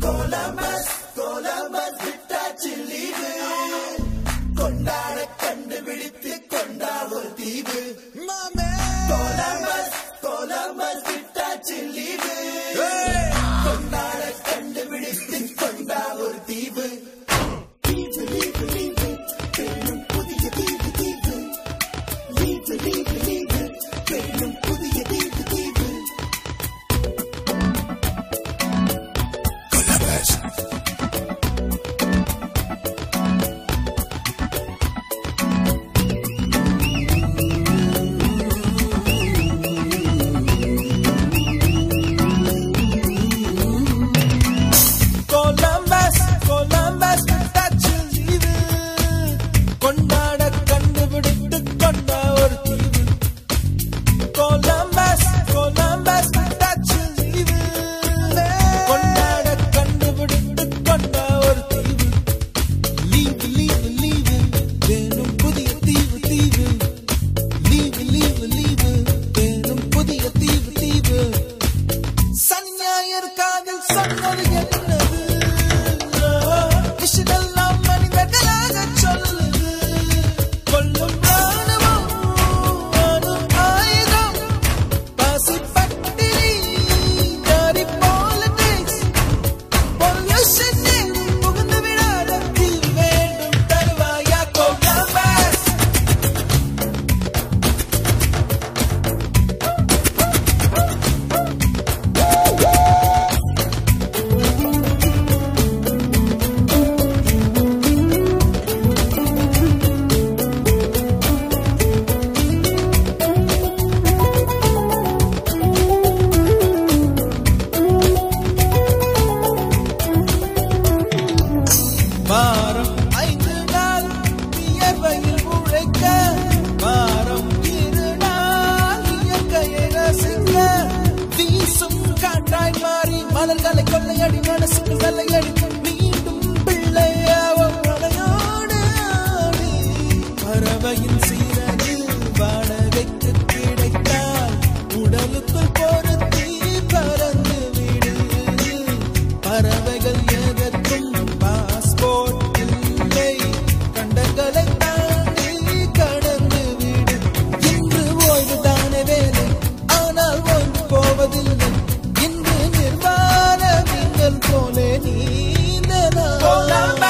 Columbus Columbus விட்டாச்சு leave கொண்டாட கண்டுபிடித்து கொண்ட ஒரு தீவு கொலம்பஸ் கொலம்பஸ் விட்டாச்சு லீவு கொண்டாட கண்டுபிடித்து கொண்ட ஒரு தீவு லீவு லீவு லீவு வேணும் புதிய தீவு தீவு லீவு லீவு லீவு வேணும் புதிய தீவு தீவு சனி ஞாயிறு காதல் சொன்னது என்னது விஷயமெல்லாம் மனிதர்களாக சொல்லுது கொல்லும் ராணுவம் அணு ஆயுதம் பசி பட்டினி ஜாரி பாலிடிக்ஸ் பொல்யூஷன் புகுந்து விடாத தீ வேண்டும் தருவாயா கொல்லாமஸ் வாரம் ஐந்து நாள் வியர்வையில் உழைக்க வாரம் இரு நாள் இயற்கையை ரசிக்க வீசும் காற்றாய் மாறி மலர்களை கொள்ளையடி மனசுக்கு வெள்ளையடி மீண்டும் பிள்ளையாவும் மலையோடு ஆடி பறவையின் சீரனில் வாடகைக்கு கிடைத்தால் உடலுக்குள் பொருத்தி பறந்து விடு பறவைகள் எதற்கும் பாஸ்போர்ட் இல்லை கண்டங்களை தாண்டி கடந்து விடு இன்று ஓய்வுதானே வேலை ஆனால் ஓய்வு போவதில்லை இன்று நிர்வாண நீங்கள் போலே நீந்தலாம்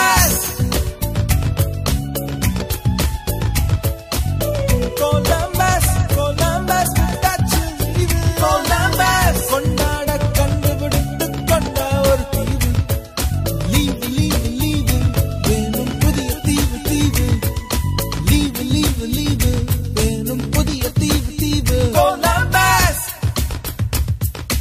கொலம்பஸ் கொலம்பஸ் விட்டாச்சு லீவு கொலம்பஸ் கொண்டாட கண்டுபிடித்து கொண்ட ஒரு தீவு லீவு லீவு லீவு வேணும் புதிய தீவு தீவு லீவு லீவு லீவு வேணும் புதிய தீவு தீவு கொலம்பஸ்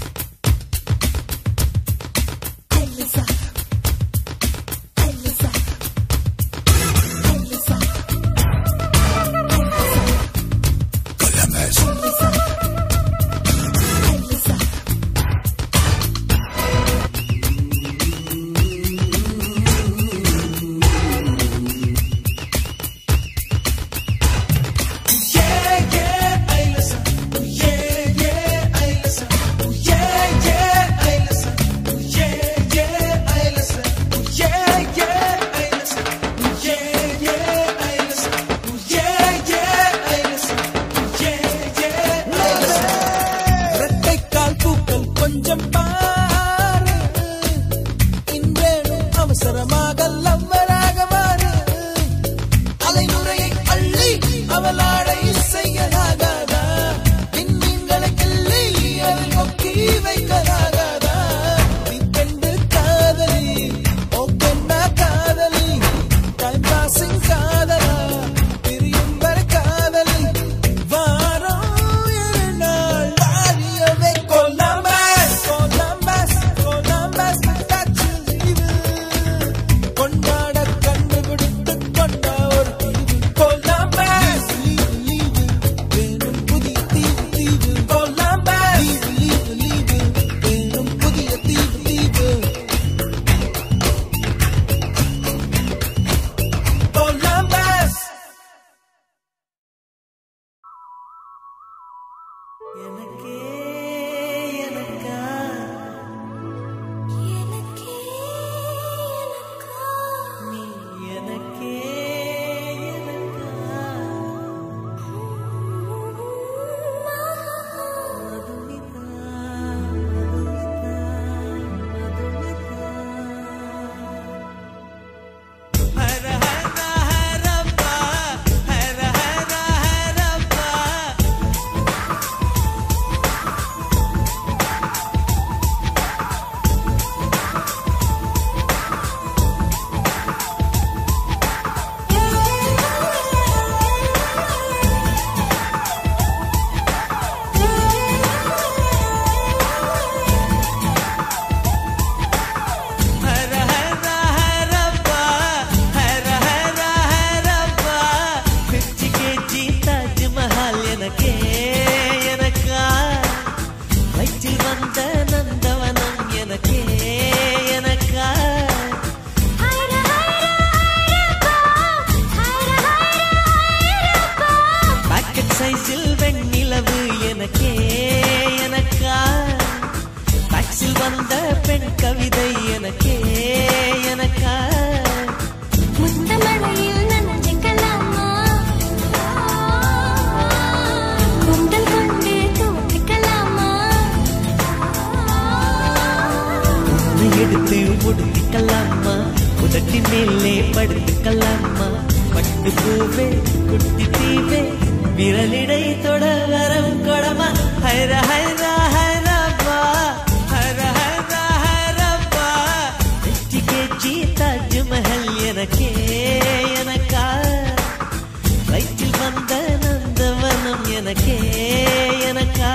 வந்த நந்தவனம் எனக்கே எனக்கா ஹைர ஹைர ஹைரப்பா ஹைர ஹைர ஹைரப்பா பாக்கெட் சைஸில் வெண்ணிலவு எனக்கே எனக்கா டாக்ஸில் வந்த பெண் கவிதை எனக்கே எனக்கா முத்தமழையில் நனைஞ்சிக்கலாமா குண்டல் கொண்டு தூத்திக்கலாமா உன்னை எடுத்து உடுத்திக்கலாமா உதட்டி மேலே படுத்துக்கலாமா பட்டு பூவே குட்டி தீவே விரலிடை தொட வரம் கொடமா ஹைர ஹைர ஹைரப்பா ஹைர ஹைர ஹைரப்பா வெற்றி கேச்சி தாஜ்மஹல் எனக்கே எனக்கா வயிற்றில் வந்த நந்தவனம் எனக்கே எனக்கா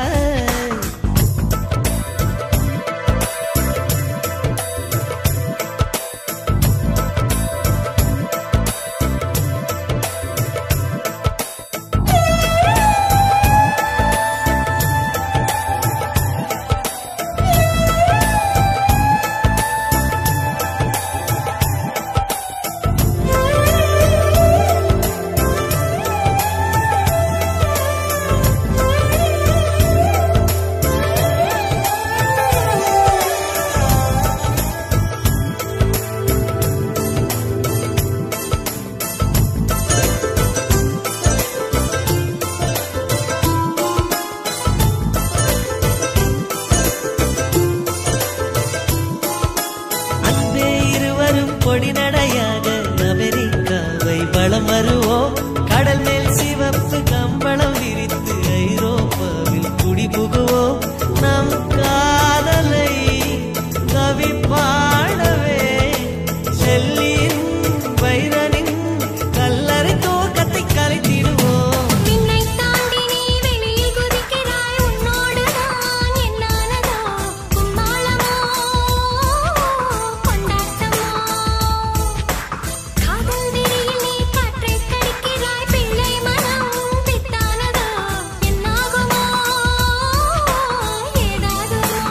அன்பே இருவரும் கொடி நடையாக அமெரிக்காவை வளம் வருவோம் கடல் மேல் சிவப்பு கம்பளம் விரித்து ஐரோப்பாவில் குடிபுகுவோம் நம் காதலை கவி பாடவே செல்லின் வைரனின் கல்லறை தோக்கத்தை கலைத்திடுவோம் விண்ணை தாண்டி நீ வெளியில் குதிக்கிறாய் உன்னோடு நான் என்னானதோ கும்மாளமோ கொண்டாட்டமோ காதல் வெறியில் நீ காற்றை கடிக்கிறாய் பிள்ளை மனம் பித்தானதோ என்னாகுமோ ஏதாகுமோ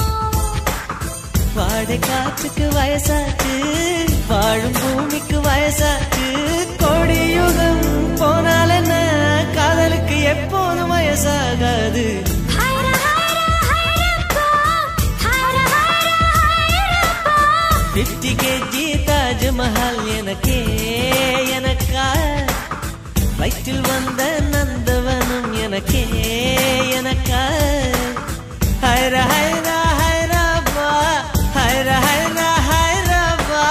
வாடை காற்றுக்கு வயசாச்சு வாழும் பூமிக்கு வயசாச்சு கோடி யுகம் போனால் என்ன காதலுக்கு எப்போதும் வயசாகாது ஹைர ஹைர ஹைரப்பா ஹைர ஹைர ஹைரப்பா பிப்டி கேஜி தாஜ்மஹால் எனக்கே எனக்கா வயிற்றில் வந்த நந்தவனம் எனக்கே எனக்கா ஹைர ஹைர ஹைரப்பா ஹைர ஹைர ஹைரப்பா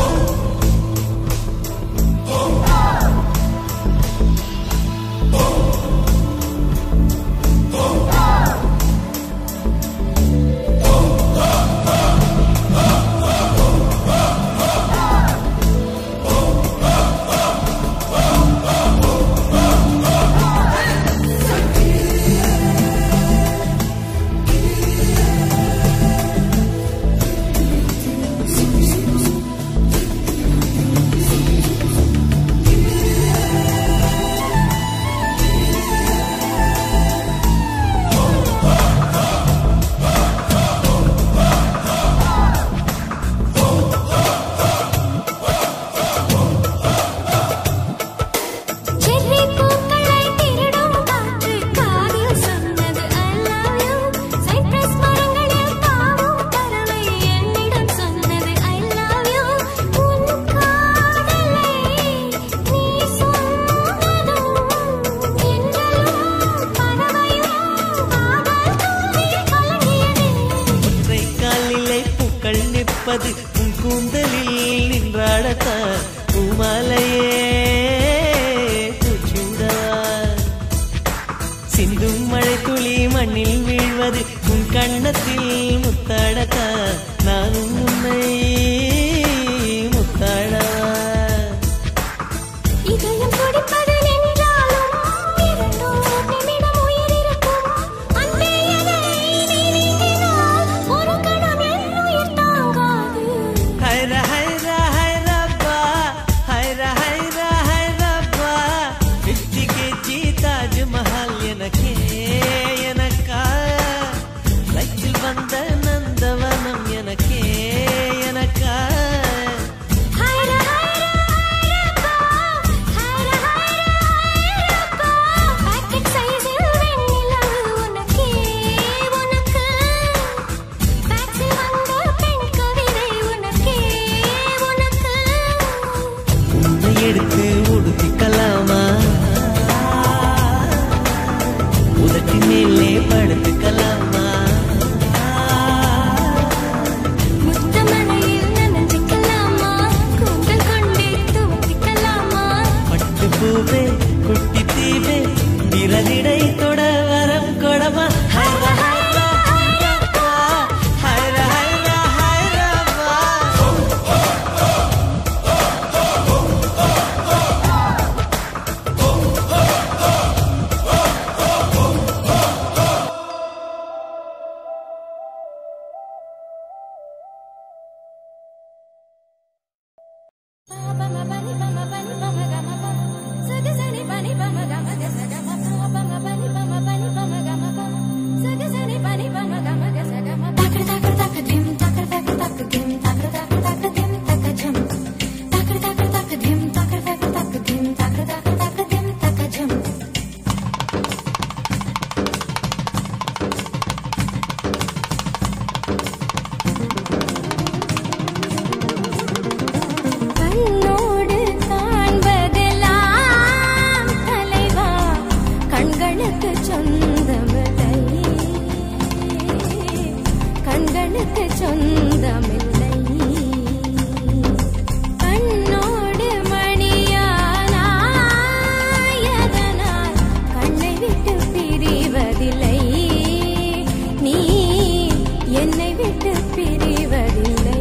செர்ரி பூக்களை திருடும் காற்று காதில் சொன்னது I love you சைப்ரஸ் மரங்களில் தாவும் பறவை என்னிடம் சொன்னது I love you உன் காதலை நீ சொன்னதும் என்றலும் பறவையும் காதல் தூவில் கலங்கியது ஒற்றை காலிலே பூக்கள் நிற்பது உன் கூந்தலில் நின்றாடத்தான் பூமாலையே பூச்சூடவா சிந்தும் மழை துளி மண்ணில் வீழ்வது உன் கண்ணத்தில் முத்தாடத்தான் நானும் உன்னை முத்தாடவா இதயம் துடிப்பது நின்றாலும் இரண்டோர் நிமிடம் உயிர் இருக்கும் அன்பே எதை நீ நீங்கினால் ஒரு கணம் என் உயிர் தாங்காது ஹைர ஹைர ஹைரப்பா ஹைர ஹைர ஹைரப்பா பிப்டி கேஜி தாஜ்மஹால் எனக்கே எனக்கா வயிற்றில் வந்த என்னை விட்டு பிரிவதில்லை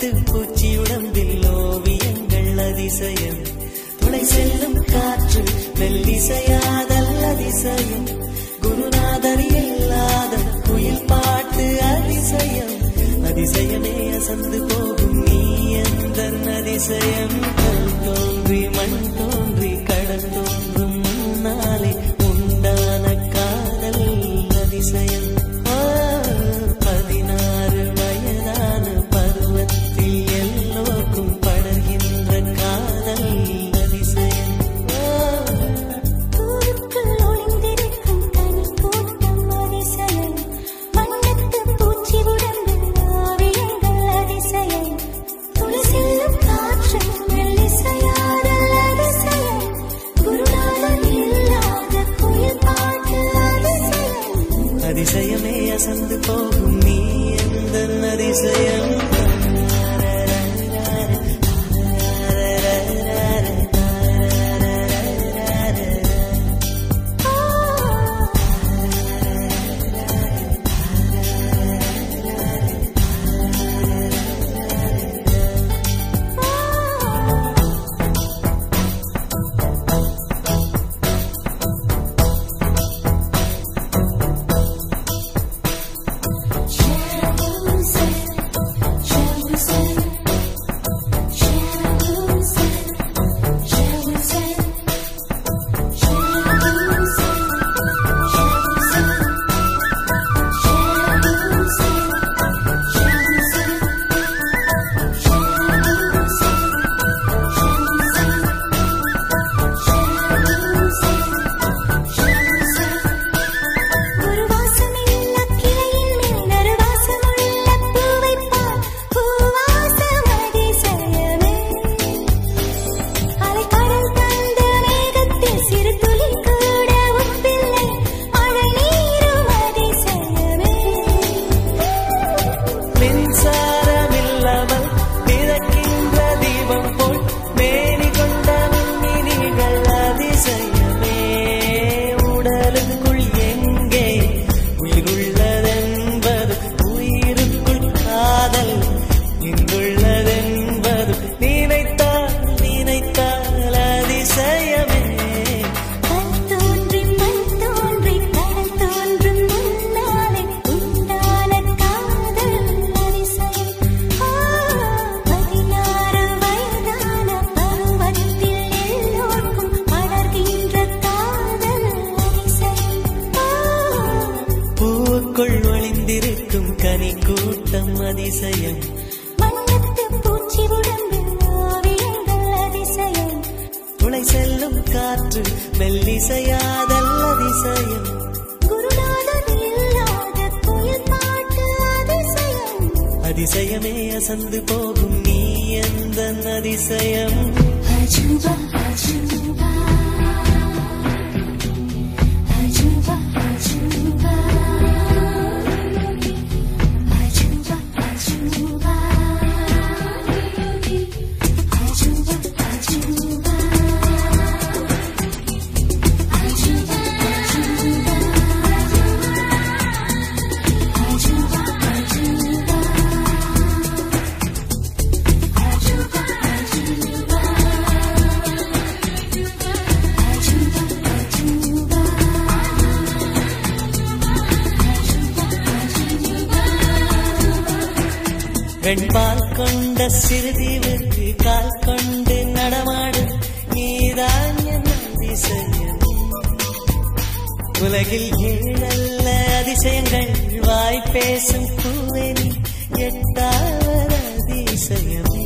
வண்ணத்து பூச்சி உடம்பில் ஓவியங்கள் அதிசயம் துளை செல்லும் காற்று மெல்லிசையாதல் அதிசயம் குருநாதர் இல்லாத குயில் பாட்டு அதிசயம் அதிசயமே அசந்து போகும் நீ எந்த அதிசயம் கல் தோன்றி மண் தோன்றி கடல் தோன்றும் முன்னாலே உண்டான காதல் அதிசயம் ஆ, பதினாறு வயதான பருவத்தில் எல்லோருக்கும் படர்கின்ற காதல் அதிசயம் ஆ, பூவுக்குள் ஒளிந்திருக்கும் கனிக்கூட்டம் அதிசயம். வண்ணத்துப் பூச்சி உடம்பில் ஓவியங்கள் அதிசயம். துளி செல்லும் காற்று மெல்லிசையாடல் அதிசயம். குருநாதன் இல்லாத குயில் பாட்டு அதிசயம். அதிசயமே அசந்து போகும் நீ எந்த அதிசயம் ஒரு வாசமில்ல கிளையில் மேல் வாசமுள்ள பூவைப் பார் பூவாசம் அதிசயமே அலைக்கடல் தந்த மேகத்தில் சிறு துளி கூட ஒப்பில்லை மழை நீரும் அதிசயமே மின்சாரமில்லாமல் மிதக்கின்ற தீபம் போல் மேனி கொண்ட மின்மினிகள் அதிசயமே உடலுக்குள் எங்கே உயிருள்ளதென்பது உயிருக்குள் காதல் இங்குள்ளதென்பது நினைத்தால் நினைத்தால் அதிசயமே கண் தோன்றி மண் தோன்றி கடல் தோன்றும் முன்னாலே உண்டான காதல் அதிசயம் ஆ, பதினாறு வயதான பருவத்தில் எல்லோருக்கும் மலர்கின்ற காதல் அதிசயம் ஆ, பூவுக்குள் ஒளிந்திருக்கும் கனி கூட்டம் அதிசயம் வண்ணத்துப் பூச்சி உடம்பில் ஓவியங்கள் அதிசயம் துளை செல்லும் காற்று மெல்லிசையாதல் அதிசயம் குருநாதன் இல்லாத குயில் பாட்டு அதிசயம் அதிசயமே அசந்து போகும் நீ எந்த அதிசயம் அஜுபா அஜுபா அஜுபா அஜுபா அஜுபா அஜுபா அஜுபா அஜுபா அஜுபா அஜுபா அஜுபா அஜுபா அஜுபா வெண்பால் கொண்ட சிறுதீவுக்கு கால் கொண்டு நடமாடு நீதான் என் அதிசயம் உலகில் ஏழல்ல அதிசயங்கள் வாய் பேசும் பூவெனி எட்டாவது அதிசயமே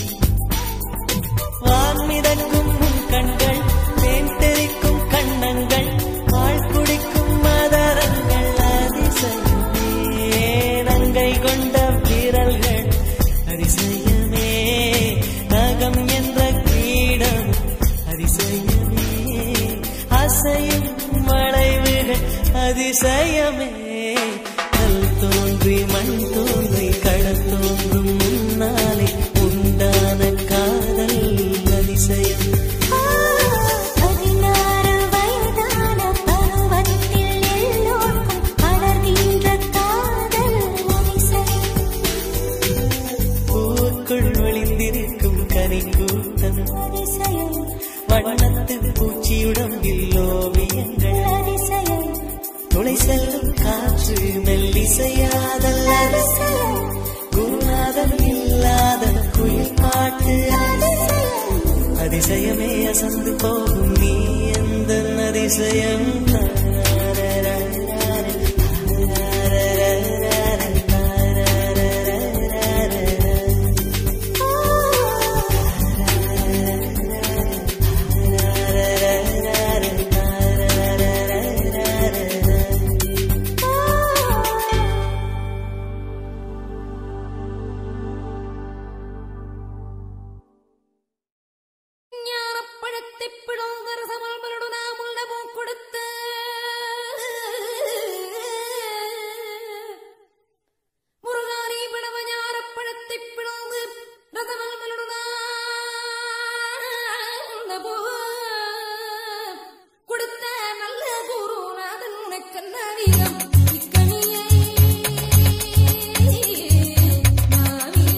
வான்மிதக்கும் உன் கண்கள் தேன் தெறிக்கும் கண்ணங்கள் பால் குடிக்கும் மதரங்கள் அதிசயமே நங்கை கொண்ட விரல்கள் அதிசயமே நகம் என்ற கிரீடம் அதிசயமே அசையும் வளைவுகள் அதிசயமே கல் தோன்றி மண் தோன்றி கடல் தோன்றும் முன்னாலே உண்டான காதல் அதிசயம் பதினாறு வயதான பருவத்தில் எல்லோருக்கும் மலர்கின்ற காதல் அதிசயம் பூவுக்குள் பூச்சியுடம்பில் ஓவியங்கள் அதிசயம் துளை செல்லும் காற்று மெல்லிசையாதல் அதிசயம் குருநாதன் இல்லாத குயில் பாட்டு அதிசயம் அதிசயமே அசந்து போகும் நீ எந்த அதிசயம் ஞானப்பழத்தை பிளந்தர சமல்பலடு நாம் உள்ளமும் கொடுத்து முருகானி பிளவ ஞானப்பழத்தை பிளந்து ரசமல்பலடு கொடுத்த நல்ல குருநாதன் உனக்கு அதிகம் இக்கணியை நானே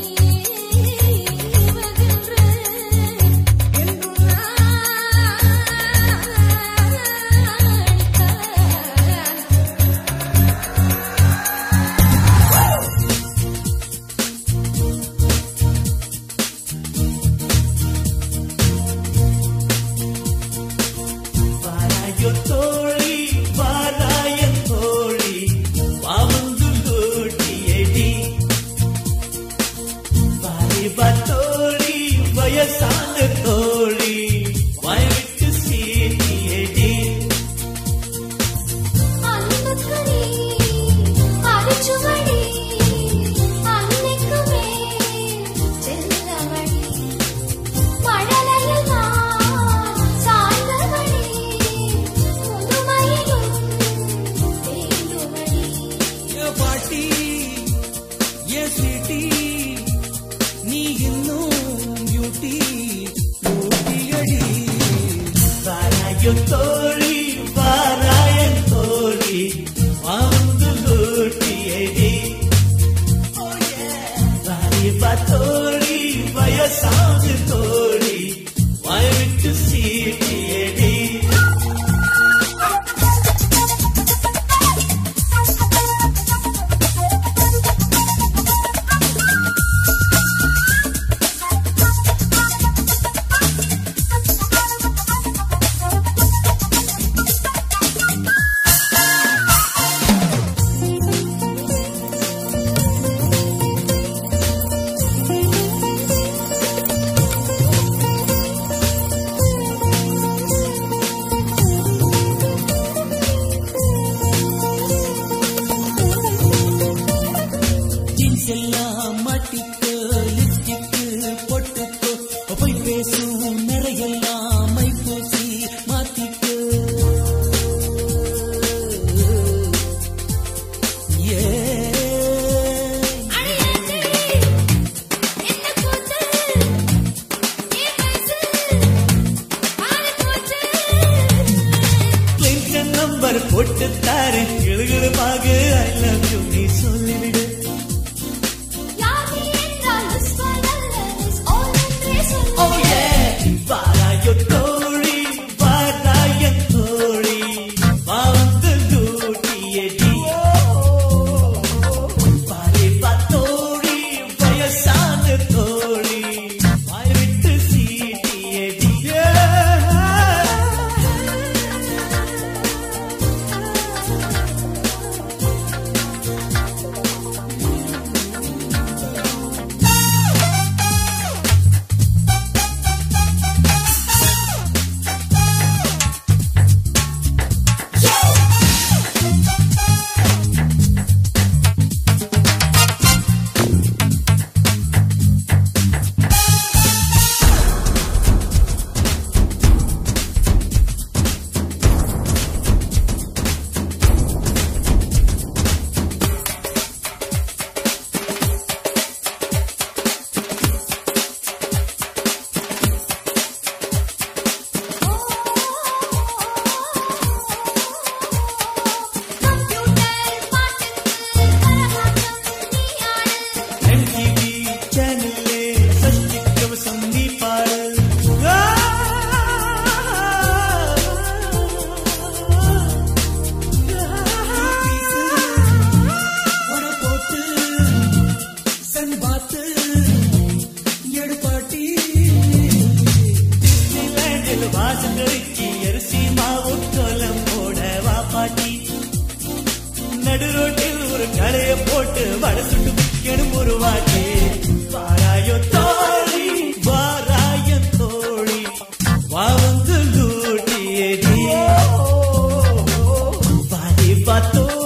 மகிழ்கிறேன் என்றும் நான் வாராயோ தோழி வாராயன் தோழி வாவந்து லோட்டியடி வாலிபா தோழி வயசான தோழி வாய்விட்டு சீட்டியடி அன்புக்கனி அரிச்சுவடி அன்னைக்குமே செல்லவடி மழலையில் நான் சாய்ந்தவடி முதுமையிலும் தேய்ந்துவடி ஏ பாட்டி ஏ சிட்டி நீ இன்னும் பியூட்டி பியூட்டியடி வாராயோ தோழி வாராயன் தோழி வாவந்து லோட்டியடி வாலிபா தோழி வயசான தோழி வாய்விட்டு சீட்டியடி ஜீன்ஸ் எல்லாம் மாட்டிக்கோ லிப்ஸ்டிக்கு பொட்டுக்கோ போய் பேசும் நிறையெல்லாம் மை பூசி மாத்திக்கோ ஏ அடியாத்தி என்ன கூத்து ஏ பேசு ஆளு கூத்து கிளின்டன் நம்பர் போட்டு தாரு எழுகளுமாக ஐ லவ் யூ நீ சொல்லிவிடு யாதி என்றால் விஸ்வநல்ல இஸ் ஆல் என்றே சொல்லு Oh yeah வாராயோ தோழி வாராயன் தோழி வாழ்ந்து லூட்டியடி வாலிபா தோழி வயசான தோழி வாய்விட்டு சீட்டியடி ஆ நடு ரோட்டில் ஒரு கடைய போட்டு வடை சுட்டு விற்கணும் ஒரு வாட்டி வாராயோ தோழி வாராய தோழி வா வந்து லூட்டியடி வாடி பார்த்தோ